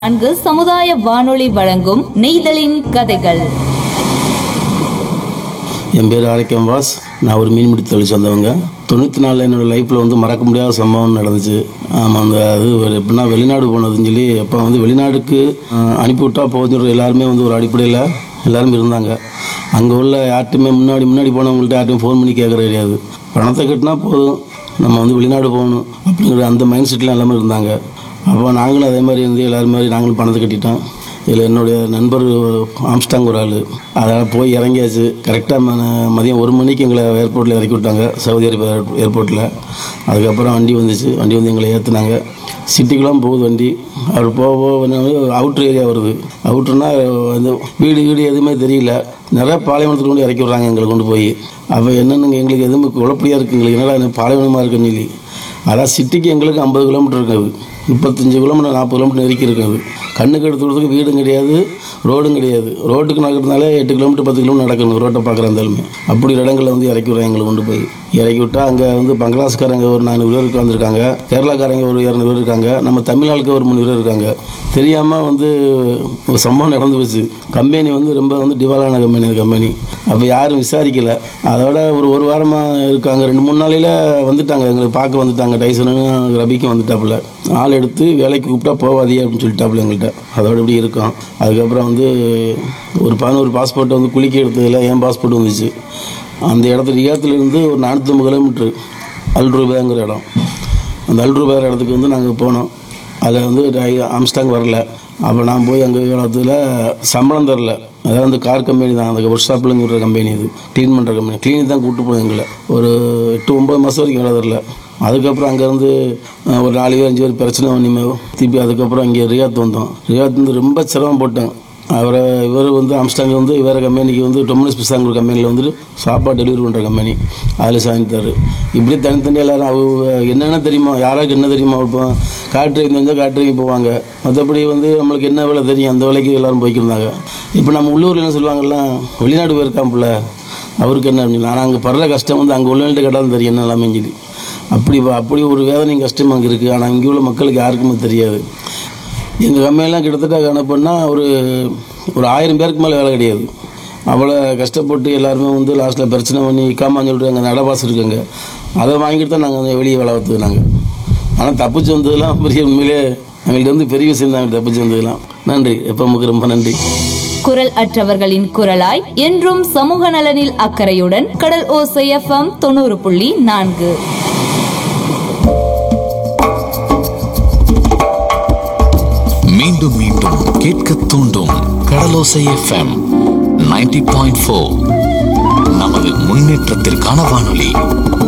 நான்கு சமுதாய வானொலி வழங்கும் நெய்தலின் கதைகள் என் பேர் ஆரோக்கியம் வாஸ் நான் ஒரு மீன்பிடி தொழில் சேர்ந்தவங்க தொண்ணூற்றி நாலில் என்னோடய லைஃப்பில் வந்து மறக்க முடியாத சம்பவம் நடந்துச்சு ஆமாம் அந்த அது ஒரு எப்படின்னா வெளிநாடு போனதுன்னு சொல்லி அப்போ வந்து வெளிநாடுக்கு அஹ், அனுப்பிவிட்டா போதும் எல்லாருமே வந்து ஒரு அடிப்படையில் எல்லாரும் இருந்தாங்க அங்கே உள்ள யார்ட்டுமே முன்னாடி முன்னாடி போனவங்கள்ட்ட யார்ட்டையும் ஃபோன் பண்ணி கேட்குற கிடையாது பணத்தை கட்டினா போதும் நம்ம வந்து வெளிநாடு போகணும் அப்படிங்கிற அந்த மைண்ட் செட்டில் எல்லாமே இருந்தாங்க அப்போ நாங்களும் அதே மாதிரி இருந்து எல்லாரும் மாதிரி நாங்களும் பணத்தை கட்டிட்டோம் இதில் என்னுடைய நண்பர் ஆம்ஸ்டாங் ஒரு ஆள் அதனால் போய் இறங்கியாச்சு கரெக்டாக மதியம் ஒரு மணிக்கு எங்களை ஏர்போர்ட்டில் இறக்கி விட்டாங்க சவுதி அரேபியா ஏர்போர்ட்டில் அதுக்கப்புறம் வண்டி வந்துச்சு வண்டி வந்து எங்களை ஏற்றுனாங்க சிட்டிக்கெலாம் போகுது வண்டி அவர் போக போக அவுட்ரு ஏரியா வருது அவுட்ருனா வந்து வீடு வீடு எதுவுமே தெரியல நிறைய பாலைவனத்தில் கொண்டு இறக்கி விட்றாங்க எங்களை கொண்டு போய் அப்போ என்னென்னு எங்களுக்கு எதுவும் குழப்படியாக இருக்குது எங்களுக்கு என்னடா இது பாலைவனமாக இருக்குன்னு சொல்லி அதான் சிட்டிக்கு எங்களுக்கு ஐம்பது கிலோமீட்டர் இருக்காது முப்பத்தஞ்சு கிலோமீட்டர் நாற்பது கிலோமீட்டர் நெருக்கி இருக்குது கண்ணுக்கு எடுத்துக்கிறதுக்கு வீடும் கிடையாது ரோடும் கிடையாது ரோட்டுக்கு நடக்கிறதுனால எட்டு கிலோமீட்டர் பத்து கிலோமீட்டர் நடக்கணும் ரோட்டை பார்க்குற இருந்தாலுமே அப்படி ஒரு இடங்களில் வந்து இறக்கி விட்றாங்க எங்களை கொண்டு போய் இறக்கி விட்டால் அங்கே வந்து பங்களாஸ்காரங்க ஒரு நானூறு பேர் உட்காந்துருக்காங்க கேரளாக்காரங்க ஒரு இரநூறு பேர் இருக்காங்க நம்ம தமிழ்நாளுக்கு ஒரு மூணு பேர் இருக்காங்க தெரியாமல் வந்து ஒரு சம்பவம் நடந்து போச்சு கம்பெனி வந்து ரொம்ப வந்து டிவாலான கம்பெனி அந்த கம்பெனி அப்போ யாரும் விசாரிக்கல அதோட ஒரு ஒரு வாரமாக இருக்காங்க ரெண்டு மூணு நாளையில் வந்துட்டாங்க எங்களுக்கு பார்க்க வந்துட்டாங்க டைசனும் ரபிக்கும் வந்துட்டாப்புல ஆள் எடுத்து வேலைக்கு கூப்பிட்டா போவாதீங்க அப்படின்னு சொல்லிட்டாப்புல எங்கள்கிட்ட அதோட இப்படி இருக்கும் அதுக்கப்புறம் வந்து ஒரு பதினோரு பாஸ்போர்ட்டை வந்து குளிக்க எடுத்ததில் என் பாஸ்போர்ட் வந்துச்சு அந்த இடத்துல ரியாத்துலேருந்து ஒரு நானூற்றம்பது கிலோமீட்ரு அல்ரூபாங்கிற இடம் அந்த அல்ரூபாங்கிற இடத்துக்கு வந்து நாங்கள் போனோம் அதில் வந்து டை- ஆம்ஸ்டாங் வரல அப்போ நான் போய் அங்கே இடத்துல சம்பளம் தரல அதாவது அந்த கார் கம்பெனி தான் அந்த ஒர்க் ஷாப்லங்கிற கம்பெனி இது க்ளீன் பண்ணுற கம்பெனி க்ளீனிக் தான் கூப்பிட்டு போய் எங்களை ஒரு எட்டு ஒம்பது மாதம் வரைக்கும் வேலை தரல அதுக்கப்புறம் அங்கேருந்து ஒரு நாலு பேர் அஞ்சு பேர் பிரச்சனை பண்ணிமே திருப்பி அதுக்கப்புறம் இங்கே ரியாத் வந்தோம் ரியாத் வந்து ரொம்ப சிரமப்பட்டேன் அவரை இவர் வந்து ஆம்ஸ்டாங் வந்து வேறு கம்பெனிக்கு வந்து டொமினஸ் பிசாங்கிற கம்பெனியில் வந்துட்டு சாப்பாடு டெலிவரி பண்ணுற கம்பெனி அதில் சாய்ந்தார் இப்படி தனித்தனி எல்லாரும் அவங்க என்னென்ன தெரியுமா யாராருக்கு என்ன தெரியுமா இப்போ கார் டிரைவிங் தெரிஞ்சால் கார் டிரைவிங் போவாங்க மற்றபடி வந்து நம்மளுக்கு என்ன வேலை தெரியும் அந்த வேலைக்கு எல்லாரும் போய்க்கிருந்தாங்க இப்போ நம்ம உள்ளூரில் என்ன சொல்லுவாங்கல்ல வெளிநாடு போயிருக்காம்புல அவருக்கு என்ன அப்படின்னு ஆனால் அங்கே படுற கஷ்டம் வந்து அங்கே உள்ளவங்கள்ட்ட கேட்டாலும் தெரியும் என்ன எல்லாமே சொல்லி அப்படி அப்படி ஒரு வேதனையும் கஷ்டம் அங்கே இருக்குது ஆனால் இங்கே உள்ள மக்களுக்கு யாருக்குமே தெரியாது எங்கள் கம்பெனிலாம் கிட்டத்தட்ட கணக்குன்னா ஒரு ஒரு ஆயிரம் பேருக்கு மேலே வேலை கிடையாது அவ்வளோ கஷ்டப்பட்டு எல்லாருமே வந்து லாஸ்ட்டில் பிரச்சனை பண்ணி இக்காமான்னு சொல்லிட்டு அங்கே நடபாசு இருக்குங்க அதை வாங்கிட்டு தான் நாங்கள் வெளியே வேலை பார்த்தது நாங்கள் ஆனால் தப்பிச்சு வந்ததெல்லாம் பெரிய உண்மையிலே எங்கள்கிட்ட வந்து பெரிய விஷயம் தான் தப்பிச்சு வந்ததெல்லாம் நன்றி எப்போ நமக்கு ரொம்ப நன்றி குரல் அற்றவர்களின் குரலாய் என்றும் சமூக நலனில் அக்கறையுடன் கடல் ஓசை எஃப்எம் தொண்ணூறு புள்ளி நான்கு மீண்டும் மீண்டும் கேட்க தூண்டும் கடலோசை எஃப்எம் 90.4 பாயிண்ட் நமது முன்னேற்றத்திற்கான வானொலி